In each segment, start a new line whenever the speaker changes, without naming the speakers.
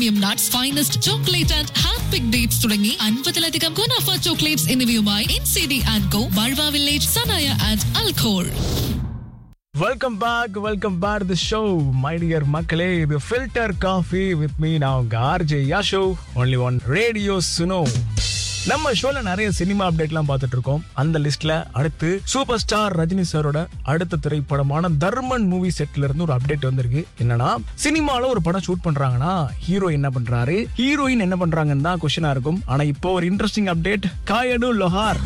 premium nuts finest chocolate and hand pick dates തുടങ്ങി അൻപതിലധികം ഗുണാഫ ചോക്ലേറ്റ്സ് എന്നിവയുമായി N C D and co ബൾവ വില്ലേജ് സനായ ആൻഡ് അൽഖോൾ
welcome back welcome back the show my dear மக்களே இது ஃபில்டர் காஃபி வித் மீ நான் உங்க R J Yasho only one radio Suno நம்ம ஷோல நிறைய சினிமா அப்டேட்லாம் பார்த்துட்டு இருக்கோம் அந்த லிஸ்ட்ல அடுத்து சூப்பர் ஸ்டார் ரஜினி சாரோட அடுத்த திரைப்படமான தர்மன் மூவி செட்ல இருந்து ஒரு அப்டேட் வந்திருக்கு என்னன்னா சினிமால ஒரு படம் ஷூட் பண்றாங்கன்னா ஹீரோ என்ன பண்றாரு ஹீரோயின் என்ன பண்றாங்கன்னு தான் கொஸ்டினா இருக்கும் ஆனா இப்போ ஒரு இன்ட்ரெஸ்டிங் அப்டேட் காயடு லொஹார்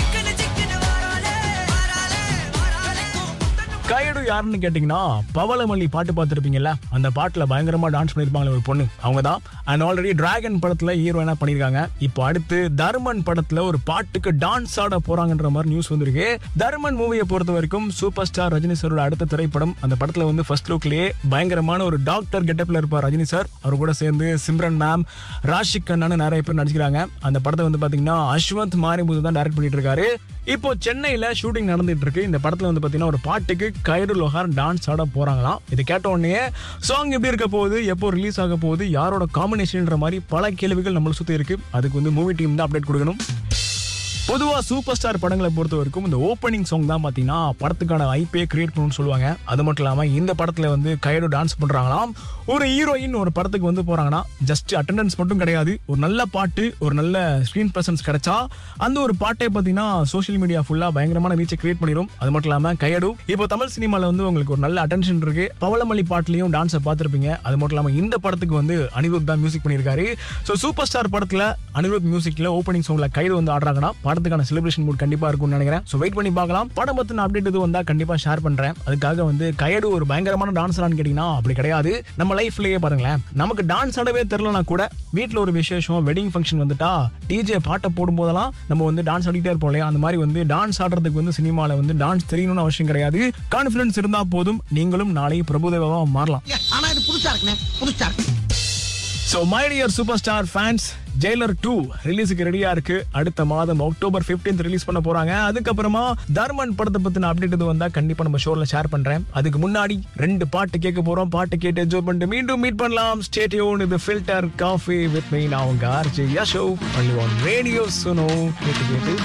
கையடு யாருன்னு கேட்டிங்கன்னா பவளமல்லி பாட்டு பார்த்துருப்பீங்கல்ல அந்த பாட்டில் பயங்கரமாக டான்ஸ் பண்ணியிருப்பாங்களே ஒரு பொண்ணு அவங்க தான் அண்ட் ஆல்ரெடி டிராகன் படத்தில் ஹீரோயினா பண்ணியிருக்காங்க இப்போ அடுத்து தர்மன் படத்தில் ஒரு பாட்டுக்கு டான்ஸ் ஆட போறாங்கன்ற மாதிரி நியூஸ் வந்திருக்கு தர்மன் மூவியை பொறுத்த வரைக்கும் சூப்பர் ஸ்டார் ரஜினி சாரோட அடுத்த திரைப்படம் அந்த படத்தில் வந்து ஃபர்ஸ்ட் லுக்லேயே பயங்கரமான ஒரு டாக்டர் கெட்டப்பில் இருப்பார் ரஜினி சார் அவர் கூட சேர்ந்து சிம்ரன் மேம் ராஷிக் கண்ணான்னு நிறைய பேர் நடிச்சிருக்காங்க அந்த படத்தை வந்து பார்த்தீங்கன்னா அஸ்வந்த் மாரிமுது தான் டைரக்ட் பண்ணிட்டு இருக்காரு இப்போ சென்னையில ஷூட்டிங் நடந்துட்டு இருக்கு இந்த படத்துல வந்து பாத்தீங்கன்னா ஒரு பாட்டுக்கு கயிறு லோகார் டான்ஸ் ஆட போறாங்களாம் இது கேட்ட உடனே சாங் எப்படி இருக்க போகுது எப்போ ரிலீஸ் ஆக போகுது யாரோட காம்பினேஷன்ன்ற மாதிரி பல கேள்விகள் நம்மளை சுத்தி இருக்கு அதுக்கு வந்து மூவி டீம் தான் அப்டேட் கொடுக்கணும் பொதுவா சூப்பர் ஸ்டார் படங்களை பொறுத்த வரைக்கும் இந்த ஓப்பனிங் சாங் தான் பாத்தீங்கன்னா படத்துக்கான ஐப்பே கிரியேட் பண்ணணும்னு சொல்லுவாங்க அது மட்டும் இல்லாம இந்த படத்துல வந்து கையோட டான்ஸ் பண்றாங்களாம் ஒரு ஹீரோயின் ஒரு படத்துக்கு வந்து போறாங்கன்னா ஜஸ்ட் அட்டெண்டன்ஸ் மட்டும் கிடையாது ஒரு நல்ல பாட்டு ஒரு நல்ல ஸ்கிரீன் பிரசன்ஸ் கிடைச்சா அந்த ஒரு பாட்டை பாத்தீங்கன்னா சோஷியல் மீடியா ஃபுல்லா பயங்கரமான ரீச்சை கிரியேட் பண்ணிடும் அது மட்டும் இல்லாம கையடு இப்போ தமிழ் சினிமால வந்து உங்களுக்கு ஒரு நல்ல அட்டென்ஷன் இருக்கு பவளமல்லி பாட்டுலயும் டான்ஸை பார்த்திருப்பீங்க அது மட்டும் இல்லாம இந்த படத்துக்கு வந்து அனிருத் தான் மியூசிக் பண்ணியிருக்காரு ஸோ சூப்பர் ஸ்டார் படத்துல அனிருத் மியூசிக்ல ஓப்பனிங் சாங்ல கைது வந்து ஆடுறாங்கன்னா படத்துக்கான செலிப்ரேஷன் மூட் கண்டிப்பா இருக்கும்னு நினைக்கிறேன் ஸோ வெயிட் பண்ணி பார்க்கலாம் படம் பத்தின அப்டேட் இது வந்தா கண்டிப்பா ஷேர் பண்றேன் அதுக்காக வந்து கையடு ஒரு பயங்கரமான டான்ஸரான்னு கேட்டீங்கன்னா அப்படி கிடையாது நம்ம லைஃப்லயே பாருங்களேன் நமக்கு டான்ஸ் ஆடவே தெரியலனா கூட வீட்டில் ஒரு விசேஷம் வெட்டிங் ஃபங்க்ஷன் வந்துட்டா டிஜே பாட்டை போடும் போதெல்லாம் நம்ம வந்து டான்ஸ் ஆடிட்டே இருப்போம் இல்லையா அந்த மாதிரி வந்து டான்ஸ் ஆடுறதுக்கு வந்து சினிமாவில் வந்து டான்ஸ் தெரியணும்னு அவசியம் கிடையாது கான்ஃபிடன்ஸ் இருந்தா போதும் நீங்களும் நாளை பிரபுதேவாவா மாறலாம்
ஆனா இது புதுசா இருக்குண்ணே புதுசா இருக்கு
so my dear super star fans Jailer two ரிலீஸுக்கு ரெடியா இருக்கு அடுத்த மாதம் அக்டோபர் 15th ரிலீஸ் பண்ண போறாங்க அதுக்கப்புறமா தர்மன் படத்தை பத்தின அப்டேட் இது வந்தா கண்டிப்பா நம்ம ஷோல ஷேர் பண்றேன் அதுக்கு முன்னாடி ரெண்டு பாட்டு கேட்க போறோம் பாட்டு கேட்டு என்ஜாய் பண்ணிட்டு மீண்டும் மீட் பண்ணலாம் ஸ்டேடியோன் இது ஃபில்டர் காஃபி வித் மீ நான் உங்க R J Yasho only one radio Suno கேட்டு கேட்டு